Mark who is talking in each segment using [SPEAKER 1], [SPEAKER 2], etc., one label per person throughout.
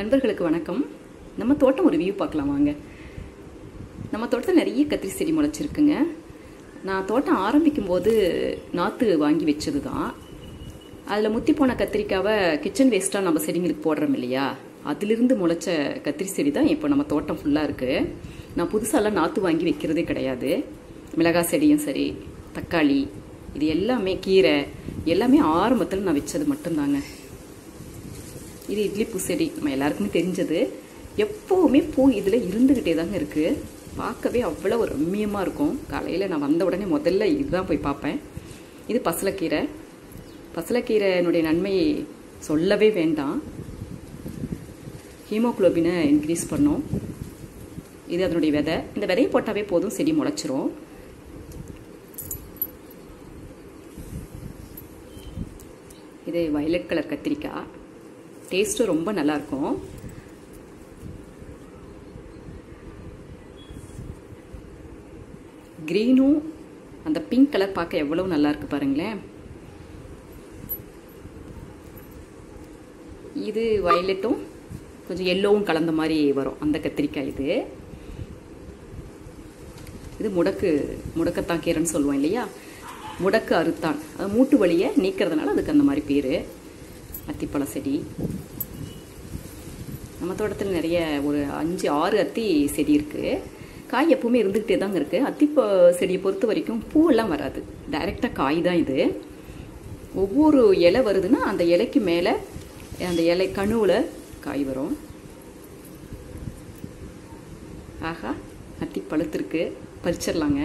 [SPEAKER 1] நண்பர்களுக்கு வணக்கம் நம்ம தோட்டம் ஒரு வியூ பார்க்கலாம் வாங்க நம்ம தோட்டத்தில் நிறைய கத்திரி செடி முளைச்சிருக்குங்க நான் தோட்டம் ஆரம்பிக்கும் போது நாற்று வாங்கி வச்சது தான் அதில் முத்தி போன கத்திரிக்காவை கிச்சன் வேஸ்ட்டாக நம்ம செடிங்களுக்கு போடுறோம் இல்லையா அதிலிருந்து முளைச்ச கத்திரி செடி தான் இப்போ நம்ம தோட்டம் ஃபுல்லாக இருக்குது நான் புதுசாலாம் நாற்று வாங்கி வைக்கிறதே கிடையாது மிளகாய் செடியும் சரி தக்காளி இது எல்லாமே கீரை எல்லாமே ஆரம்பத்தில் நான் வச்சது மட்டும்தாங்க இது இட்லி பூ செடி நம்ம எல்லாருக்குமே தெரிஞ்சது எப்போவுமே பூ இதில் இருந்துக்கிட்டே தாங்க இருக்குது பார்க்கவே அவ்வளோ ஒரு ரம்மியமாக இருக்கும் காலையில் நான் வந்த உடனே முதல்ல இதுதான் போய் பார்ப்பேன் இது பசலைக்கீரை பசலைக்கீரைனுடைய நன்மையை சொல்லவே வேண்டாம் ஹீமோகுளோபினை இன்க்ரீஸ் பண்ணும் இது அதனுடைய விதை இந்த விதையை போட்டாவே போதும் செடி முளைச்சிரும் இது வயலட் கலர் கத்திரிக்காய் டேஸ்ட்டும் ரொம்ப நல்லாயிருக்கும் க்ரீனும் அந்த பிங்க் கலர் பார்க்க எவ்வளோ நல்லா இருக்கு பாருங்களேன் இது வயலட்டும் கொஞ்சம் எல்லோவும் கலந்த மாதிரி வரும் அந்த கத்திரிக்காய் இது இது முடக்கு முடக்கத்தான் கீரைன்னு சொல்லுவோம் இல்லையா முடக்கு அறுத்தான் அது மூட்டு வழியை நீக்கிறதுனால அதுக்கு அந்த மாதிரி பேர் அத்திப்பழ செடி நம்ம தோட்டத்தில் நிறைய ஒரு அஞ்சு ஆறு அத்தி செடி இருக்குது காய் எப்பவுமே இருந்துக்கிட்டே தாங்க இருக்குது அத்திப்ப செடியை பொறுத்த வரைக்கும் பூவெல்லாம் வராது டைரெக்டாக காய் தான் இது ஒவ்வொரு இலை வருதுன்னா அந்த இலைக்கு மேலே அந்த இலை கணுவில் காய் வரும் ஆஹா அத்தி பழுத்திருக்கு பறிச்சிடலாங்க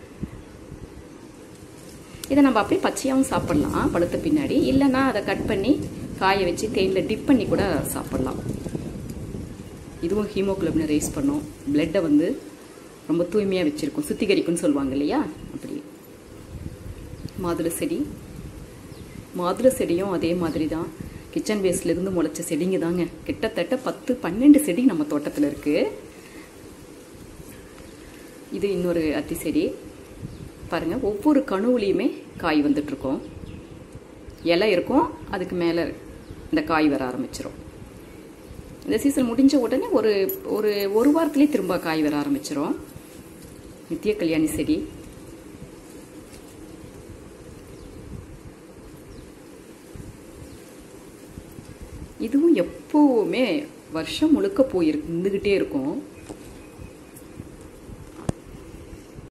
[SPEAKER 1] இதை நம்ம அப்படியே பச்சையாகவும் சாப்பிட்லாம் பழுத்த பின்னாடி இல்லைன்னா அதை கட் பண்ணி காய வச்சு தேனில் டிப் பண்ணி கூட சாப்பிட்லாம் இதுவும் ஹீமோகுளோபினை ரைஸ் பண்ணும் பிளட்டை வந்து ரொம்ப தூய்மையாக வச்சுருக்கும் சுத்திகரிக்கும்னு சொல்லுவாங்க இல்லையா அப்படி மாதுளை செடி மாதுளை செடியும் அதே மாதிரி தான் கிச்சன் வேஸ்ட்லேருந்து முளைச்ச செடிங்க தாங்க கிட்டத்தட்ட பத்து பன்னெண்டு செடி நம்ம தோட்டத்தில் இருக்குது இது இன்னொரு அத்தி செடி பாருங்கள் ஒவ்வொரு கணுவுலேயுமே காய் வந்துட்டுருக்கோம் இலை இருக்கும் அதுக்கு மேலே இந்த காய் வர ஆரம்பிச்சிரும் இந்த சீசன் முடிஞ்ச உடனே ஒரு ஒரு ஒரு வாரத்துலேயே திரும்ப காய் வர ஆரம்பிச்சிரும் நித்திய கல்யாணி செடி இதுவும் எப்போவுமே வருஷம் முழுக்க போய் இருந்துக்கிட்டே இருக்கும்